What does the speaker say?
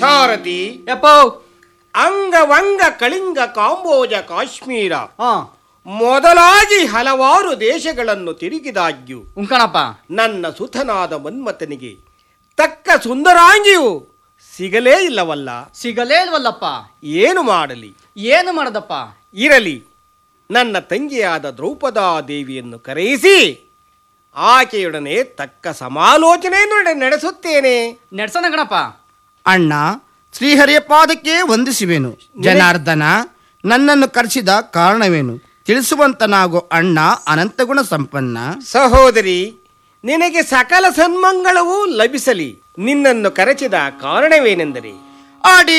ಸಾರಥಿ ಯಪ್ಪೋ ಅಂಗವಂಗ ಕಳಿಂಗ ಕಾಂಬೋಜ ಕಾಶ್ಮೀರ ಹಾ ಮೊದಲಾಗಿ ಹಲವಾರು ದೇಶಗಳನ್ನು ತಿರುಗಿದಾಗ್ಯೂ ಉಂಕಣಪ್ಪ ನನ್ನ ಸುತನಾದ ಮನ್ಮಥನಿಗೆ ತಕ್ಕ ಸುಂದರಾಂಗಿಯು ಸಿಗಲೇ ಇಲ್ಲವಲ್ಲ ಸಿಗಲೇ ಇಲ್ವಲ್ಲಪ್ಪ ಏನು ಮಾಡಲಿ ಏನು ಮಾಡದಪ್ಪ ಇರಲಿ ನನ್ನ ತಂಗಿಯಾದ ದ್ರೌಪದಾ ದೇವಿಯನ್ನು ಕರೆಯಿಸಿ ಆಕೆಯೊಡನೆ ತಕ್ಕ ಸಮಾಲೋಚನೆಯನ್ನು ನಡೆ- ನಡೆಸುತ್ತೇನೆ ನೆಡ್ಸೋಣ ಗಣಪ ಅಣ್ಣ ಶ್ರೀಹರಿಯ ಪಾದಕ್ಕೆ ವಂದಿಸುವೆನು ಜನಾರ್ದನ ನನ್ನನ್ನು ಕರೆಸಿದ ಕಾರಣವೇನು ತಿಳಿಸುವಂತನಾಗೋ ಅಣ್ಣ ಅನಂತಗುಣ ಸಂಪನ್ನ ಸಹೋದರಿ ನಿನಗೆ ಸಕಲ ಸನ್ಮಂಗಳವೂ ಲಭಿಸಲಿ ನಿನ್ನನ್ನು ಕರೆಸಿದ ಕಾರಣವೇನೆಂದರೆ ಆಡಿ